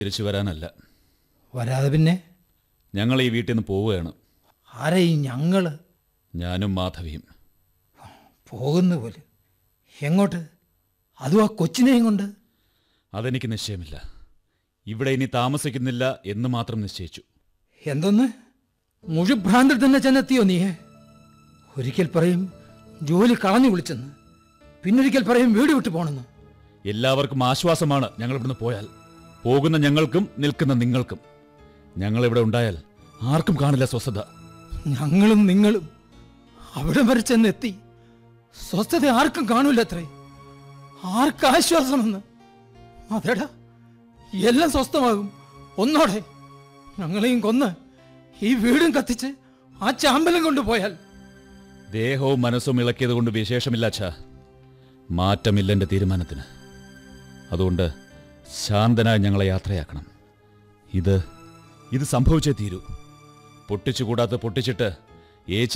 തിരിച്ചു വരാനല്ല വരാതെ പിന്നെ ഞങ്ങൾ ഈ വീട്ടിൽ നിന്ന് പോവുകയാണ് ആരാ ഈ ഞങ്ങള് ഞാനും മാധവിയും പോകുന്ന പോലെ എങ്ങോട്ട് അതും ആ കൊച്ചിനെയും കൊണ്ട് അതെനിക്ക് നിശ്ചയമില്ല ഇവിടെ ഇനി താമസിക്കുന്നില്ല എന്ന് മാത്രം നിശ്ചയിച്ചു എന്തൊന്ന് മുഴുഭ്രാന്തിൽ തന്നെ ചെന്നെത്തിയോ നീയെ ഒരിക്കൽ പറയും ജോലി കളഞ്ഞു വിളിച്ചെന്ന് പിന്നൊരിക്കൽ പറയും വീട് വിട്ടു പോണെന്ന് എല്ലാവർക്കും ആശ്വാസമാണ് ഞങ്ങൾ ഇവിടുന്ന് പോയാൽ പോകുന്ന ഞങ്ങൾക്കും നിൽക്കുന്ന നിങ്ങൾക്കും ഞങ്ങൾ ഇവിടെ ഉണ്ടായാൽ ആർക്കും കാണില്ല സ്വസ്ഥത ഞങ്ങളും നിങ്ങളും അവിടെ വരെ ചെന്നെത്തി സ്വസ്ഥത ആർക്കും കാണൂലത്രേ ആർക്കാശ്വാസമെന്ന് അതെടാ എല്ലാം സ്വസ്ഥമാകും ഒന്നോടെ ഞങ്ങളെയും കൊന്ന് ഈ വീടും കത്തിച്ച് ആ ചാമ്പലം കൊണ്ടുപോയാൽ ദേഹവും മനസ്സും ഇളക്കിയത് കൊണ്ട് വിശേഷമില്ല അച്ഛാ മാറ്റമില്ല എൻ്റെ തീരുമാനത്തിന് അതുകൊണ്ട് ശാന്തനായി ഞങ്ങളെ യാത്രയാക്കണം ഇത് ഇത് സംഭവിച്ചേ തീരൂ പൊട്ടിച്ചുകൂടാത്ത പൊട്ടിച്ചിട്ട് ഏച്ചി